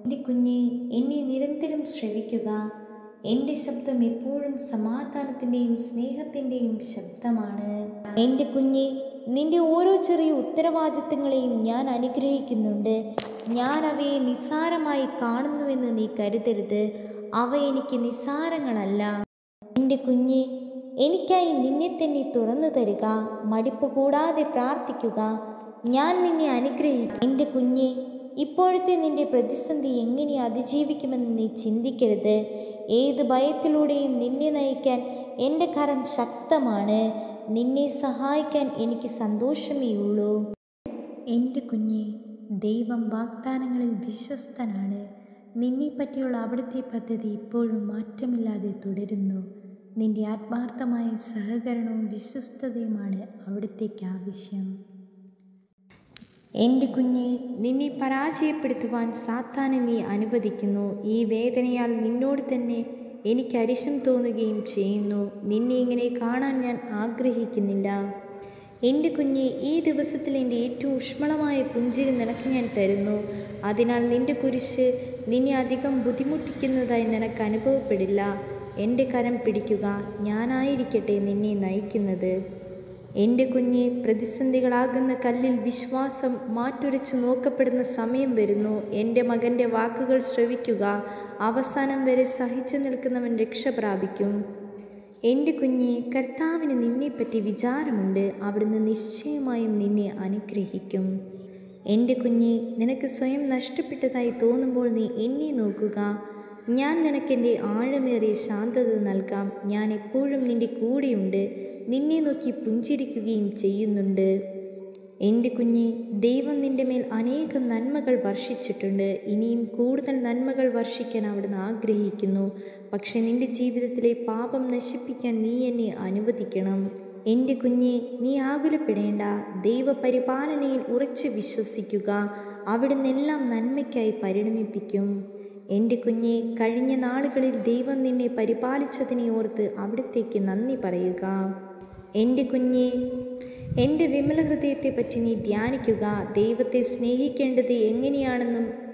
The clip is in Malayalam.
എൻ്റെ കുഞ്ഞെ എന്നെ നിരന്തരം ശ്രവിക്കുക എൻ്റെ ശബ്ദം എപ്പോഴും സമാധാനത്തിൻ്റെയും സ്നേഹത്തിൻ്റെയും ശബ്ദമാണ് എൻ്റെ കുഞ്ഞെ നിന്റെ ഓരോ ചെറിയ ഉത്തരവാദിത്തങ്ങളെയും ഞാൻ അനുഗ്രഹിക്കുന്നുണ്ട് ഞാൻ അവയെ നിസ്സാരമായി കാണുന്നുവെന്ന് നീ കരുതരുത് അവ എനിക്ക് നിസ്സാരങ്ങളല്ല എൻ്റെ കുഞ്ഞെ എനിക്കായി നിന്നെ തന്നെ തുറന്നു തരിക മടിപ്പ് കൂടാതെ പ്രാർത്ഥിക്കുക ഞാൻ നിന്നെ അനുഗ്രഹിക്കും എൻ്റെ കുഞ്ഞെ ഇപ്പോഴത്തെ നിന്റെ പ്രതിസന്ധി എങ്ങനെ അതിജീവിക്കുമെന്ന് നീ ചിന്തിക്കരുത് ഏത് ഭയത്തിലൂടെയും നിന്നെ നയിക്കാൻ എൻ്റെ കരം ശക്തമാണ് നിന്നെ സഹായിക്കാൻ എനിക്ക് സന്തോഷമേ ഉള്ളൂ എൻ്റെ കുഞ്ഞെ ദൈവം വാഗ്ദാനങ്ങളിൽ വിശ്വസ്തനാണ് നിന്നെപ്പറ്റിയുള്ള അവിടുത്തെ പദ്ധതി ഇപ്പോഴും മാറ്റമില്ലാതെ തുടരുന്നു നിന്റെ ആത്മാർത്ഥമായ സഹകരണവും വിശ്വസ്തതയുമാണ് അവിടുത്തേക്ക് ആവശ്യം എൻ്റെ കുഞ്ഞെ നിന്നെ പരാജയപ്പെടുത്തുവാൻ സാത്താനെ നീ അനുവദിക്കുന്നു ഈ വേദനയാൽ നിന്നോട് തന്നെ എനിക്ക് അരിശം തോന്നുകയും ചെയ്യുന്നു നിന്നെ ഇങ്ങനെ കാണാൻ ഞാൻ ആഗ്രഹിക്കുന്നില്ല എൻ്റെ കുഞ്ഞെ ഈ ദിവസത്തിൽ എൻ്റെ ഏറ്റവും ഊഷ്മളമായ പുഞ്ചിരി നിനക്ക് ഞാൻ തരുന്നു അതിനാൽ നിന്റെ കുരിശ് നിന്നെ അധികം ബുദ്ധിമുട്ടിക്കുന്നതായി നിനക്ക് അനുഭവപ്പെടില്ല എൻ്റെ കരം പിടിക്കുക ഞാനായിരിക്കട്ടെ നിന്നെ നയിക്കുന്നത് എൻ്റെ കുഞ്ഞെ പ്രതിസന്ധികളാകുന്ന കല്ലിൽ വിശ്വാസം മാറ്റുരച്ച് നോക്കപ്പെടുന്ന സമയം വരുന്നു എൻ്റെ മകൻ്റെ വാക്കുകൾ ശ്രവിക്കുക അവസാനം വരെ സഹിച്ചു നിൽക്കുന്നവൻ രക്ഷ പ്രാപിക്കും എൻ്റെ കുഞ്ഞെ കർത്താവിന് നിന്നെപ്പറ്റി വിചാരമുണ്ട് അവിടുന്ന് നിശ്ചയമായും നിന്നെ അനുഗ്രഹിക്കും എൻ്റെ കുഞ്ഞെ നിനക്ക് സ്വയം നഷ്ടപ്പെട്ടതായി തോന്നുമ്പോൾ നീ എന്നെ നോക്കുക ഞാൻ നിനക്കെൻ്റെ ആഴമേറിയ ശാന്തത നൽകാം ഞാൻ എപ്പോഴും നിൻ്റെ കൂടെയുണ്ട് നിന്നെ നോക്കി പുഞ്ചിരിക്കുകയും ചെയ്യുന്നുണ്ട് എൻ്റെ കുഞ്ഞെ ദൈവം നിൻ്റെ മേൽ അനേകം നന്മകൾ വർഷിച്ചിട്ടുണ്ട് ഇനിയും കൂടുതൽ നന്മകൾ വർഷിക്കാൻ അവിടുന്ന് ആഗ്രഹിക്കുന്നു പക്ഷെ നിൻ്റെ ജീവിതത്തിലെ പാപം നശിപ്പിക്കാൻ നീ എന്നെ അനുവദിക്കണം എൻ്റെ കുഞ്ഞെ നീ ആകുലപ്പെടേണ്ട ദൈവപരിപാലനയിൽ ഉറച്ചു വിശ്വസിക്കുക അവിടുന്ന് എല്ലാം നന്മയ്ക്കായി പരിണമിപ്പിക്കും എൻ്റെ കുഞ്ഞെ കഴിഞ്ഞ നാളുകളിൽ ദൈവം നിന്നെ പരിപാലിച്ചതിനെ ഓർത്ത് അവിടത്തേക്ക് നന്ദി പറയുക എൻ്റെ കുഞ്ഞെ എൻ്റെ വിമല ഹൃദയത്തെ പറ്റി നീ ധ്യാനിക്കുക ദൈവത്തെ സ്നേഹിക്കേണ്ടത് എങ്ങനെയാണെന്നും